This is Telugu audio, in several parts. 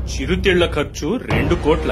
చిరుతిళ్ల ఖర్చు రెండు కోట్ల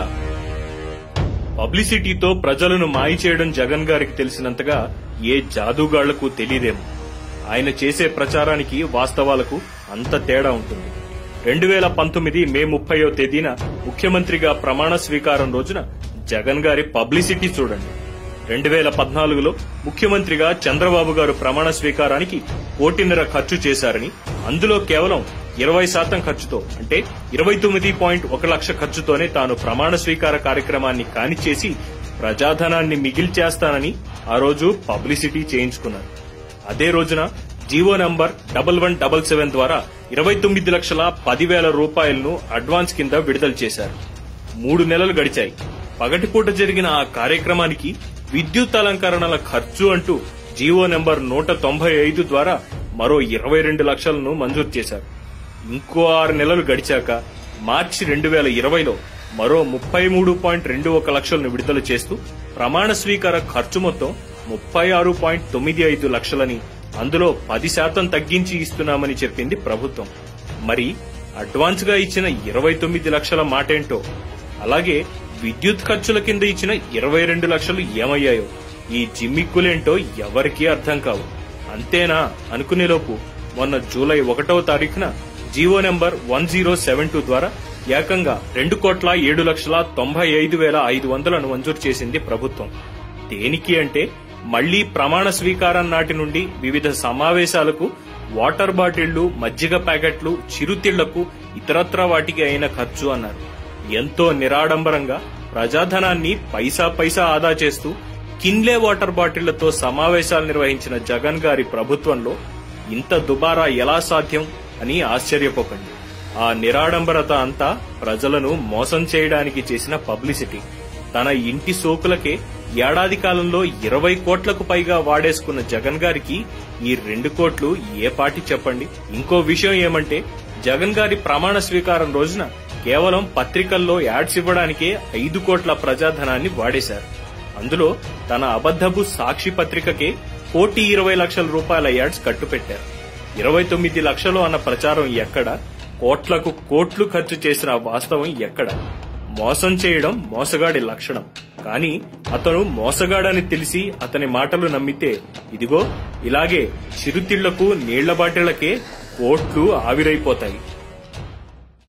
పబ్లిసిటీతో ప్రజలను మాయ చేయడం జగన్ గారికి తెలిసినంతగా ఏ జాదుగాళ్లకు తెలియదేమో ఆయన చేసే ప్రచారానికి వాస్తవాలకు అంత తేడా ఉంటుంది రెండు వేల పంతొమ్మిది మే ముప్పయో తేదీన ముఖ్యమంత్రిగా ప్రమాణ స్వీకారం రోజున జగన్ గారి పబ్లిసిటీ చూడండి రెండు వేల పద్నాలుగులో ముఖ్యమంత్రిగా చంద్రబాబు గారు ప్రమాణ స్వీకారానికి కోటిన్నర ఖర్చు చేశారని అందులో కేవలం ఇరవై శాతం ఖర్చుతో అంటే ఇరవై తొమ్మిది పాయింట్ ఒక లక్ష ఖర్చుతోనే తాను ప్రమాణ స్వీకార కార్యక్రమాన్ని కానిచేసి ప్రజాధనాన్ని మిగిల్చేస్తానని ఆ రోజు పబ్లిసిటీ చేయించుకున్నారు అదే రోజున GO number double one double seven ద్వారా ఇరవై తొమ్మిది లక్షల పదివేల రూపాయలను అడ్వాన్స్ కింద విడుదల చేశారు మూడు నెలలు గడిచాయి పగటిపూట జరిగిన ఆ కార్యక్రమానికి విద్యుత్ అలంకరణల ఖర్చు అంటూ జీవో నెంబర్ నూట తొంభై ఐదు ద్వారా మరో ఇరవై రెండు లక్షలను మంజూరు చేశారు ఇంకో ఆరు నెలలు గడిచాక మార్చి రెండు వేల ఇరవైలో మరో ముప్పై మూడు పాయింట్ రెండు ఒక లక్షలను విడుదల చేస్తూ ప్రమాణ స్వీకార ఖర్చు మొత్తం ముప్పై ఆరు పాయింట్ తొమ్మిది ఐదు లక్షలని అందులో పది శాతం తగ్గించి ఇస్తున్నామని చెప్పింది ప్రభుత్వం మరి అడ్వాన్స్ గా ఇచ్చిన ఇరవై తొమ్మిది లక్షల మాటేంటో అలాగే విద్యుత్ ఖర్చుల కింద ఇచ్చిన ఇరవై రెండు లక్షలు ఏమయ్యాయో ఈ జిమ్మిక్కులేంటో ఎవరికీ అర్థం కావు అంతేనా అనుకునేలోపు మొన్న జూలై ఒకటవ తారీఖున GO number one zero seven two ద్వారా ఏకంగా రెండు కోట్ల ఏడు లక్షల తొంభై ఐదు వేల ఐదు వందలను మంజూరు చేసింది ప్రభుత్వం దేనికి అంటే మళ్లీ ప్రమాణ స్వీకారం నాటి నుండి వివిధ సమావేశాలకు వాటర్ బాటిళ్లు మజ్జిగ ప్యాకెట్లు చిరుతిళ్లకు ఇతరత్రా వాటికి అయిన ఖర్చు అన్నారు ఎంతో నిరాడంబరంగా ప్రజాధనాన్ని పైసా పైసా ఆదా చేస్తూ కిన్లే వాటర్ బాటిళ్లతో సమావేశాలు నిర్వహించిన జగన్ గారి ప్రభుత్వంలో ఇంత దుబారా ఎలా సాధ్యం అని ఆశ్చర్యపోకండి ఆ నిరాడంబరత అంతా ప్రజలను మోసం చేయడానికి చేసిన పబ్లిసిటీ తన ఇంటి సోకులకే ఏడాది కాలంలో ఇరవై కోట్లకు పైగా వాడేసుకున్న జగన్ గారికి ఈ రెండు కోట్లు ఏ పాటి చెప్పండి ఇంకో విషయం ఏమంటే జగన్ గారి ప్రమాణ స్వీకారం రోజున కేవలం పత్రికల్లో యాడ్స్ ఇవ్వడానికే ఐదు కోట్ల ప్రజాధనాన్ని వాడేశారు అందులో తన అబద్దపు సాక్షి పత్రికకే కోటి ఇరవై లక్షల రూపాయల యాడ్స్ కట్టుపెట్టారు ఇరవై తొమ్మిది లక్షలు అన్న ప్రచారం ఎక్కడ కోట్లకు కోట్లు ఖర్చు చేసిన వాస్తవం ఎక్కడ మోసం చేయడం మోసగాడి లక్షణం కానీ అతను మోసగాడని తెలిసి అతని మాటలు నమ్మితే ఇదిగో ఇలాగే చిరుతిళ్లకు నీళ్ల బాటిళ్లకే కోట్లు ఆవిరైపోతాయి